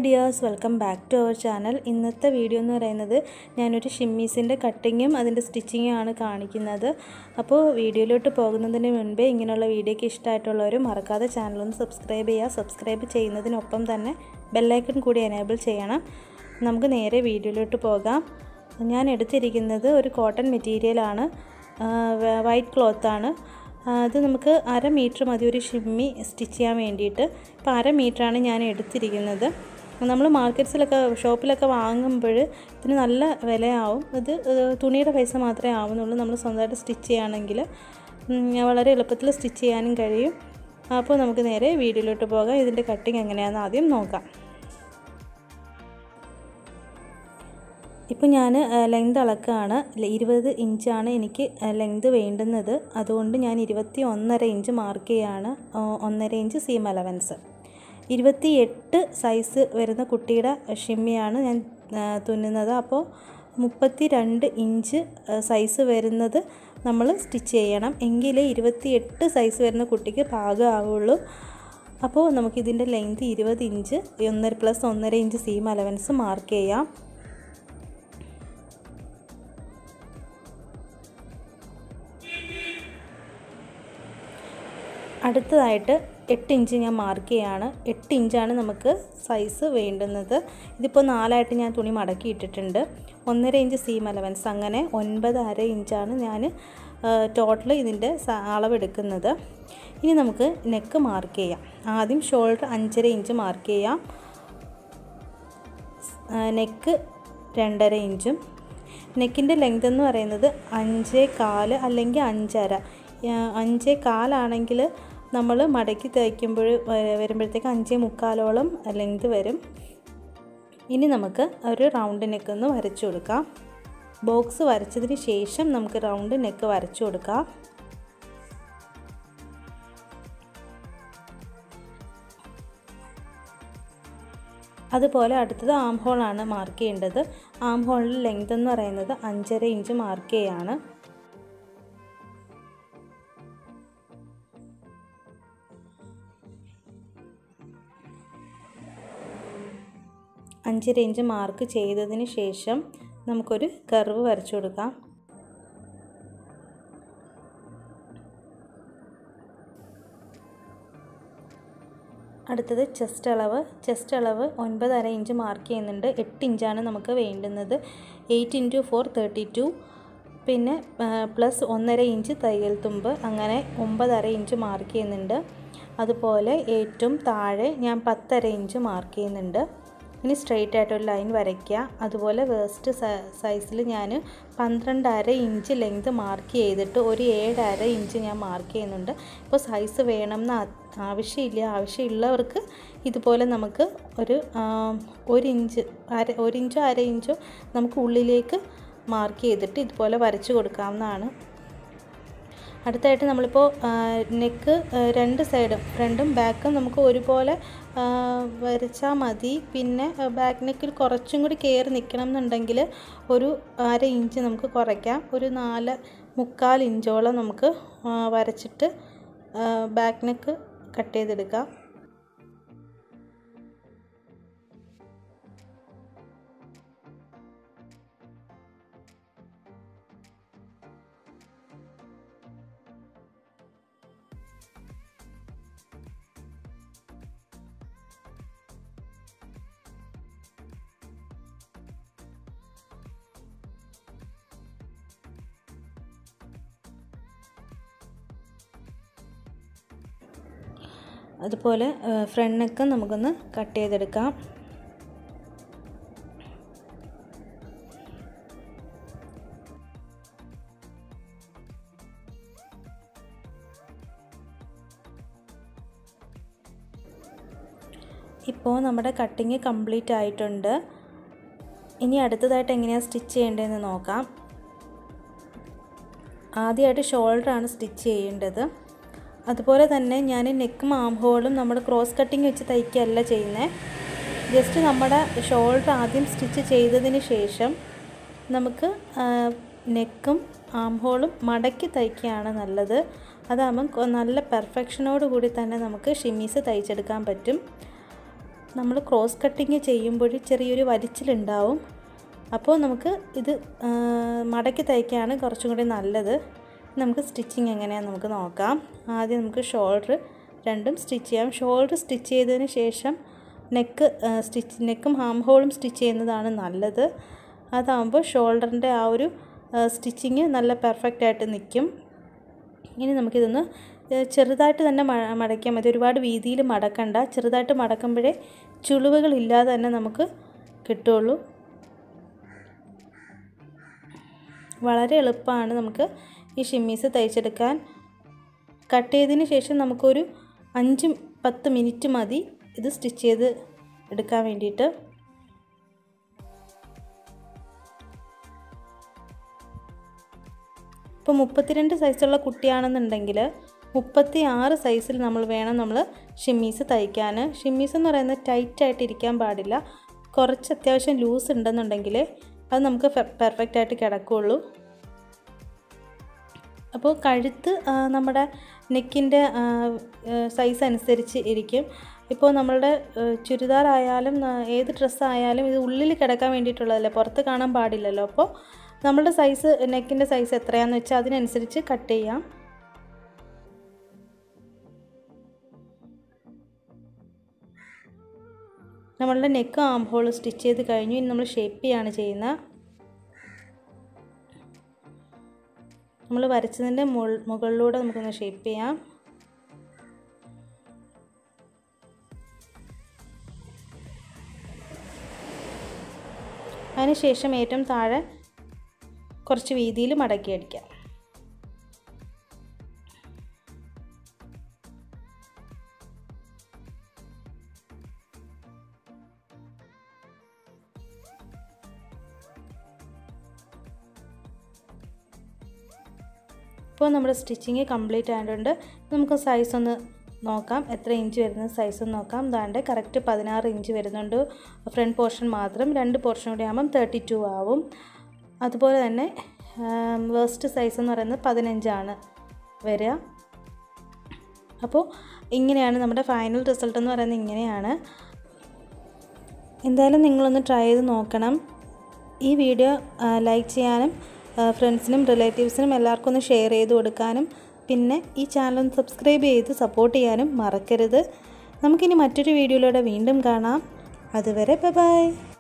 dears welcome back to our channel ഇന്നത്തെ video എന്ന് പറയുന്നത് ഞാനൊരു ഷിമ്മീസിൻ്റെ കട്ടിങ്ങും അതിൻ്റെ സ്റ്റിച്ചിങ്ങും ആണ് കാണിക്കുന്നത് അപ്പോൾ വീഡിയോയിലോട്ട് പോകുന്നതിന് മുൻപേ ഇങ്ങനെയുള്ള വീഡിയോയ്ക്ക് ഇഷ്ടമായിട്ടുള്ളവർ മറക്കാതെ ചാനലൊന്ന് സബ്സ്ക്രൈബ് ചെയ്യുക സബ്സ്ക്രൈബ് ചെയ്യുന്നതിനൊപ്പം തന്നെ ബെല്ലൈക്കൺ കൂടി എനേബിൾ ചെയ്യണം നമുക്ക് നേരെ വീഡിയോയിലോട്ട് പോകാം ഞാൻ എടുത്തിരിക്കുന്നത് ഒരു കോട്ടൺ മെറ്റീരിയലാണ് വൈറ്റ് ക്ലോത്താണ് അത് നമുക്ക് അര മീറ്റർ മതി ഒരു ഷിമ്മി സ്റ്റിച്ച് ചെയ്യാൻ വേണ്ടിയിട്ട് ഇപ്പോൾ അര മീറ്ററാണ് ഞാൻ എടുത്തിരിക്കുന്നത് നമ്മൾ മാർക്കറ്റ്സിലൊക്കെ ഷോപ്പിലൊക്കെ വാങ്ങുമ്പോൾ ഇതിന് നല്ല വിലയാവും ഇത് തുണിയുടെ പൈസ മാത്രമേ ആവുന്നുള്ളൂ നമ്മൾ സ്വന്തമായിട്ട് സ്റ്റിച്ച് ചെയ്യുകയാണെങ്കിൽ വളരെ എളുപ്പത്തിൽ സ്റ്റിച്ച് ചെയ്യാനും കഴിയും അപ്പോൾ നമുക്ക് നേരെ വീഡിയോയിലോട്ട് പോകാം ഇതിൻ്റെ കട്ടിങ് എങ്ങനെയാണെന്ന് ആദ്യം നോക്കാം ഇപ്പോൾ ഞാൻ ലെങ്ത് അളക്കുകയാണ് ഇരുപത് ഇഞ്ചാണ് എനിക്ക് ലെങ്ത് വേണ്ടുന്നത് അതുകൊണ്ട് ഞാൻ ഇരുപത്തി ഒന്നര ഇഞ്ച് മാർക്ക് ചെയ്യുകയാണ് ഒന്നര ഇഞ്ച് സീം അലവൻസ് ഇരുപത്തി എട്ട് സൈസ് വരുന്ന കുട്ടിയുടെ ഷിമ്മിയാണ് ഞാൻ തുന്നുന്നത് അപ്പോൾ മുപ്പത്തി രണ്ട് ഇഞ്ച് സൈസ് വരുന്നത് നമ്മൾ സ്റ്റിച്ച് ചെയ്യണം എങ്കിലേ ഇരുപത്തി എട്ട് സൈസ് വരുന്ന കുട്ടിക്ക് പാകമാവുള്ളൂ അപ്പോൾ നമുക്കിതിൻ്റെ ലെങ്ത് ഇരുപത് ഇഞ്ച് ഒന്നര പ്ലസ് ഒന്നര ഇഞ്ച് സീം അലവൻസ് മാർക്ക് ചെയ്യാം അടുത്തതായിട്ട് എട്ട് ഇഞ്ച് ഞാൻ മാർക്ക് ചെയ്യാണ് എട്ട് ഇഞ്ചാണ് നമുക്ക് സൈസ് വേണ്ടുന്നത് ഇതിപ്പോൾ നാലായിട്ട് ഞാൻ തുണി മടക്കി ഇട്ടിട്ടുണ്ട് ഒന്നര ഇഞ്ച് സീം അലവൻസ് അങ്ങനെ ഒൻപത് അര ഇഞ്ചാണ് ഞാൻ ടോട്ടൽ ഇതിൻ്റെ അളവെടുക്കുന്നത് ഇനി നമുക്ക് നെക്ക് മാർക്ക് ചെയ്യാം ആദ്യം ഷോൾഡർ അഞ്ചര ഇഞ്ച് മാർക്ക് ചെയ്യാം നെക്ക് രണ്ടര ഇഞ്ചും നെക്കിൻ്റെ ലെങ്ത് എന്ന് പറയുന്നത് അഞ്ചേ കാല് അല്ലെങ്കിൽ അഞ്ചര അഞ്ചേ കാലാണെങ്കിൽ നമ്മൾ മടക്കി തയ്ക്കുമ്പോൾ വരുമ്പോഴത്തേക്ക് അഞ്ചേ മുക്കാലോളം ലെങ്ത് വരും ഇനി നമുക്ക് ഒരു റൗണ്ട് നെക്ക് ഒന്ന് വരച്ചു കൊടുക്കാം ബോക്സ് വരച്ചതിന് ശേഷം നമുക്ക് റൗണ്ട് നെക്ക് വരച്ചു കൊടുക്കാം അതുപോലെ അടുത്തത് ആം ഹോളാണ് മാർക്ക് ചെയ്യേണ്ടത് ആം ഹോളിൻ്റെ ലെങ്ത് എന്ന് പറയുന്നത് അഞ്ചര ഇഞ്ച് മാർക്ക് ചെയ്യാണ് അഞ്ചര ഇഞ്ച് മാർക്ക് ചെയ്തതിന് ശേഷം നമുക്കൊരു കർവ് വരച്ചു കൊടുക്കാം അടുത്തത് ചെസ്റ്റ് അളവ് ചെസ്റ്റ് അളവ് ഒൻപതര ഇഞ്ച് മാർക്ക് ചെയ്യുന്നുണ്ട് എട്ട് ഇഞ്ചാണ് നമുക്ക് വേണ്ടുന്നത് eight into four thirty two പിന്നെ പ്ലസ് ഒന്നര ഇഞ്ച് തയ്യൽ തുമ്പ് അങ്ങനെ ഒമ്പതര ഇഞ്ച് മാർക്ക് ചെയ്യുന്നുണ്ട് അതുപോലെ ഏറ്റവും താഴെ ഞാൻ പത്തര ഇഞ്ച് മാർക്ക് ചെയ്യുന്നുണ്ട് ഇനി സ്ട്രെയിറ്റ് ആയിട്ടൊരു ലൈൻ വരയ്ക്കുക അതുപോലെ വേസ്റ്റ് സൈസിൽ ഞാൻ പന്ത്രണ്ടര ഇഞ്ച് ലെങ്ത് മാർക്ക് ചെയ്തിട്ട് ഒരു ഏഴര ഇഞ്ച് ഞാൻ മാർക്ക് ചെയ്യുന്നുണ്ട് ഇപ്പോൾ സൈസ് വേണമെന്ന് ആവശ്യമില്ല ആവശ്യമുള്ളവർക്ക് ഇതുപോലെ നമുക്ക് ഒരു ഒരു ഇഞ്ച് അര ഒരു ഇഞ്ചോ അര ഇഞ്ചോ നമുക്ക് ഉള്ളിലേക്ക് മാർക്ക് ചെയ്തിട്ട് ഇതുപോലെ വരച്ച് കൊടുക്കാവുന്നതാണ് അടുത്തായിട്ട് നമ്മളിപ്പോൾ നെക്ക് രണ്ട് സൈഡും ഫ്രണ്ടും ബാക്കും നമുക്ക് ഒരുപോലെ വരച്ചാൽ മതി പിന്നെ ബാക്ക് നെക്കിൽ കുറച്ചും കൂടി കയറി നിൽക്കണം എന്നുണ്ടെങ്കിൽ ഒരു അര ഇഞ്ച് നമുക്ക് കുറയ്ക്കാം ഒരു നാല് മുക്കാൽ ഇഞ്ചോളം നമുക്ക് വരച്ചിട്ട് ബാക്ക് നെക്ക് കട്ട് ചെയ്തെടുക്കാം അതുപോലെ ഫ്രണ്ട് നെക്ക് നമുക്കൊന്ന് കട്ട് ചെയ്തെടുക്കാം ഇപ്പോൾ നമ്മുടെ കട്ടിങ് കംപ്ലീറ്റ് ആയിട്ടുണ്ട് ഇനി അടുത്തതായിട്ട് എങ്ങനെയാണ് സ്റ്റിച്ച് ചെയ്യേണ്ടതെന്ന് നോക്കാം ആദ്യമായിട്ട് ഷോൾഡറാണ് സ്റ്റിച്ച് ചെയ്യേണ്ടത് അതുപോലെ തന്നെ ഞാൻ നെക്കും ആം ഹോളും നമ്മുടെ ക്രോസ് കട്ടിങ് വെച്ച് തയ്ക്കുകയല്ല ചെയ്യുന്നത് ജസ്റ്റ് നമ്മുടെ ഷോൾഡർ ആദ്യം സ്റ്റിച്ച് ചെയ്തതിന് ശേഷം നമുക്ക് നെക്കും ആം ഹോളും മടക്കി തയ്ക്കുകയാണ് നല്ലത് അതാകുമ്പം നല്ല പെർഫെക്ഷനോട് കൂടി തന്നെ നമുക്ക് ഷിമ്മീസ് തയ്ച്ചെടുക്കാൻ പറ്റും നമ്മൾ ക്രോസ് കട്ടിങ് ചെയ്യുമ്പോൾ ചെറിയൊരു വലിച്ചിലുണ്ടാവും അപ്പോൾ നമുക്ക് ഇത് മടക്കി തയ്ക്കാണ് കുറച്ചും കൂടി നല്ലത് നമുക്ക് സ്റ്റിച്ചിങ് എങ്ങനെയാണെന്ന് നമുക്ക് നോക്കാം ആദ്യം നമുക്ക് ഷോൾഡർ രണ്ടും സ്റ്റിച്ച് ചെയ്യാം ഷോൾഡർ സ്റ്റിച്ച് ചെയ്തതിന് ശേഷം നെക്ക് സ്റ്റിച്ച് നെക്കും ഹാം ഹോളും സ്റ്റിച്ച് ചെയ്യുന്നതാണ് നല്ലത് അതാകുമ്പോൾ ഷോൾഡറിൻ്റെ ആ ഒരു സ്റ്റിച്ചിങ് നല്ല പെർഫെക്റ്റ് ആയിട്ട് നിൽക്കും ഇനി നമുക്കിതൊന്ന് ചെറുതായിട്ട് തന്നെ മടക്കിയാൽ മതി ഒരുപാട് വീതിയിൽ മടക്കണ്ട ചെറുതായിട്ട് മടക്കുമ്പോഴേ ചുളിവുകളില്ലാതെ തന്നെ നമുക്ക് കിട്ടുള്ളൂ വളരെ എളുപ്പമാണ് നമുക്ക് ഈ ഷിമ്മീസ് തയ്ച്ചെടുക്കാൻ കട്ട് ചെയ്തതിന് ശേഷം നമുക്കൊരു അഞ്ച് പത്ത് മിനിറ്റ് മതി ഇത് സ്റ്റിച്ച് ചെയ്ത് എടുക്കാൻ വേണ്ടിയിട്ട് ഇപ്പോൾ മുപ്പത്തിരണ്ട് സൈസുള്ള കുട്ടിയാണെന്നുണ്ടെങ്കിൽ മുപ്പത്തി ആറ് സൈസിൽ നമ്മൾ വേണം നമ്മൾ ഷിമ്മീസ് തയ്ക്കാൻ ഷിമ്മീസ് എന്ന് പറയുന്നത് ടൈറ്റായിട്ട് ഇരിക്കാൻ പാടില്ല കുറച്ച് അത്യാവശ്യം ലൂസ് ഉണ്ടെന്നുണ്ടെങ്കിൽ അത് നമുക്ക് പെർഫെക്റ്റ് ആയിട്ട് കിടക്കുകയുള്ളൂ അപ്പോൾ കഴുത്ത് നമ്മുടെ നെക്കിൻ്റെ സൈസ് അനുസരിച്ച് ഇരിക്കും ഇപ്പോൾ നമ്മളുടെ ചുരിദാറായാലും ഏത് ഡ്രസ്സായാലും ഇത് ഉള്ളിൽ കിടക്കാൻ വേണ്ടിയിട്ടുള്ളതല്ലേ പുറത്ത് കാണാൻ പാടില്ലല്ലോ അപ്പോൾ നമ്മളുടെ സൈസ് നെക്കിൻ്റെ സൈസ് എത്രയാണെന്ന് വെച്ചാൽ അതിനനുസരിച്ച് കട്ട് ചെയ്യാം നമ്മളുടെ നെക്ക് ആം ഹോൾ സ്റ്റിച്ച് ചെയ്ത് കഴിഞ്ഞു ഇനി നമ്മൾ ഷേപ്പ് ചെയ്യാണ് ചെയ്യുന്നത് നമ്മൾ വരച്ചതിൻ്റെ മുകളിലൂടെ നമുക്കൊന്ന് ഷേപ്പ് ചെയ്യാം അതിനുശേഷം ഏറ്റവും താഴെ കുറച്ച് വീതിയിൽ മടക്കി അടിക്കാം ഇപ്പോൾ നമ്മുടെ സ്റ്റിച്ചിങ് കംപ്ലീറ്റ് ആയിട്ടുണ്ട് നമുക്ക് സൈസ് ഒന്ന് നോക്കാം എത്ര ഇഞ്ച് വരുന്ന സൈസ് ഒന്ന് നോക്കാം ദാണ്ട് കറക്റ്റ് പതിനാറ് ഇഞ്ച് വരുന്നുണ്ട് ഫ്രണ്ട് പോർഷൻ മാത്രം രണ്ട് പോർഷൻ കൂടി ആകുമ്പം തേർട്ടി ടു ആവും അതുപോലെ തന്നെ വേസ്റ്റ് സൈസ് എന്ന് പറയുന്നത് പതിനഞ്ചാണ് വരിക അപ്പോൾ ഇങ്ങനെയാണ് നമ്മുടെ ഫൈനൽ റിസൾട്ട് എന്ന് പറയുന്നത് ഇങ്ങനെയാണ് എന്തായാലും നിങ്ങളൊന്ന് ട്രൈ ചെയ്ത് നോക്കണം ഈ വീഡിയോ ലൈക്ക് ചെയ്യാനും ഫ്രണ്ട്സിനും റിലേറ്റീവ്സിനും എല്ലാവർക്കും ഒന്ന് ഷെയർ ചെയ്ത് കൊടുക്കാനും പിന്നെ ഈ ചാനൽ ഒന്ന് സബ്സ്ക്രൈബ് ചെയ്ത് സപ്പോർട്ട് ചെയ്യാനും മറക്കരുത് നമുക്കിനി മറ്റൊരു വീഡിയോയിലൂടെ വീണ്ടും കാണാം അതുവരെ ബൈ